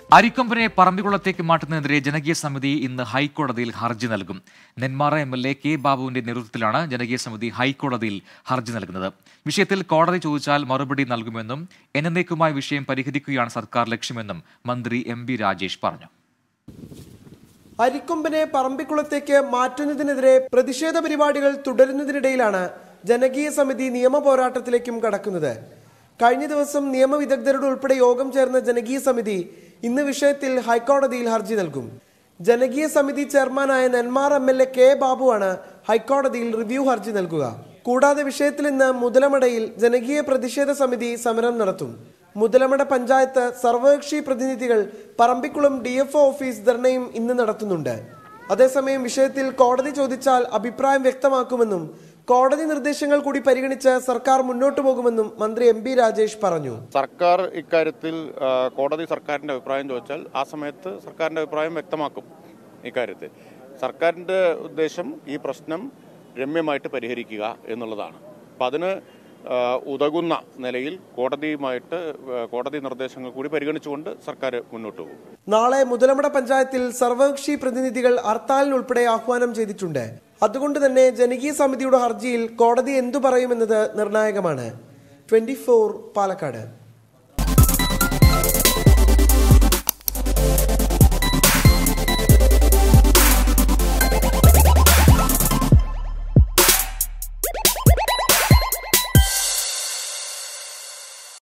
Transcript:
അരിക്കൊമ്പനെ പറമ്പിക്കുളത്തേക്ക് മാറ്റുന്നതിനെതിരെ ജനകീയ സമിതി ഇന്ന് ഹൈക്കോടതിയിൽ ഹർജി നൽകും Nenmara M L A K ബാബുവിന്റെ നേതൃത്വത്തിലാണ് ജനകീയ സമിതി ഹൈക്കോടതിയിൽ ഹർജി നൽകുന്നത് വിഷയത്തിൽ കോടതി ചോദിച്ചാൽ മറുപടി നൽകുമെന്നും എന്നേക്കുമായി വിഷയം പരിഹരിക്കുകയാണ് സർക്കാർ ലക്ഷ്യമെന്നും മന്ത്രി എം ബി രാജേഷ് പറഞ്ഞു അരിക്കൊമ്പനെ പറമ്പിക്കുളത്തേക്ക് മാറ്റുന്നതിനെതിരെ പ്രതിഷേധ പരിപാടികൾ തുടരുന്നതിനിടയിലാണ് ജനകീയ സമിതി നിയമ പോരാട്ടത്തിലേക്കും കടക്കുന്നത് കഴിഞ്ഞ ദിവസം നിയമവിദഗ്ധരുടെ ഉൾപ്പെടെ യോഗം ചേർന്ന ജനകീയ സമിതി ഇന്ന് വിഷയത്തിൽ ഹൈക്കോടതിയിൽ ഹർജി നൽകും ജനകീയ സമിതി ചെയർമാനായ Nenmara M L A K ബാബുവാണ് ഹൈക്കോടതിയിൽ റിവ്യൂ ഹർജി നൽകുക കൂടാതെ വിഷയത്തിൽ ഇന്ന് മുതലമടയിൽ ജനകീയ പ്രതിഷേധ സമിതി സമരം നടത്തും മുതലമട പഞ്ചായത്ത് സർവകക്ഷി പ്രതിനിധികൾ പറമ്പിക്കുളം ഡി എഫ് ഓഫീസ് ധർണയും ഇന്ന് നടത്തുന്നുണ്ട് അതേസമയം വിഷയത്തിൽ കോടതി ചോദിച്ചാൽ അഭിപ്രായം വ്യക്തമാക്കുമെന്നും കോടതി നിർദ്ദേശങ്ങൾ കൂടി പരിഗണിച്ച് സർക്കാർ മുന്നോട്ടു പോകുമെന്നും മന്ത്രി എം ബി രാജേഷ് പറഞ്ഞു സർക്കാർ ഇക്കാര്യത്തിൽ ആ, കോടതി സർക്കാരിന്റെ അഭിപ്രായം ചോദിച്ചാൽ ആ സമയത്ത് സർക്കാരിന്റെ അഭിപ്രായം വ്യക്തമാക്കും ഇക്കാര്യത്തിൽ സർക്കാരിന്റെ ഉദ്ദേശം ഈ പ്രശ്നം രമ്യമായിട്ട് പരിഹരിക്കുക എന്നുള്ളതാണ് അപ്പം അതിന് ആ, ഉതകുന്ന നിലയിൽ കോടതിയുമായിട്ട് ആ, കോടതി നിർദ്ദേശങ്ങൾ കൂടി പരിഗണിച്ചുകൊണ്ട് സർക്കാർ മുന്നോട്ട് പോകും നാളെ മുതലമട പഞ്ചായത്തിൽ സർവകക്ഷി പ്രതിനിധികൾ ഹർത്താലിനുൾപ്പെടെ ആഹ്വാനം ചെയ്തിട്ടുണ്ട് അതുകൊണ്ട് തന്നെ ജനകീയ സമിതിയുടെ ഹർജിയിൽ കോടതി എന്തു പറയുമെന്നത് നിർണായകമാണ് ട്വന്റി പാലക്കാട്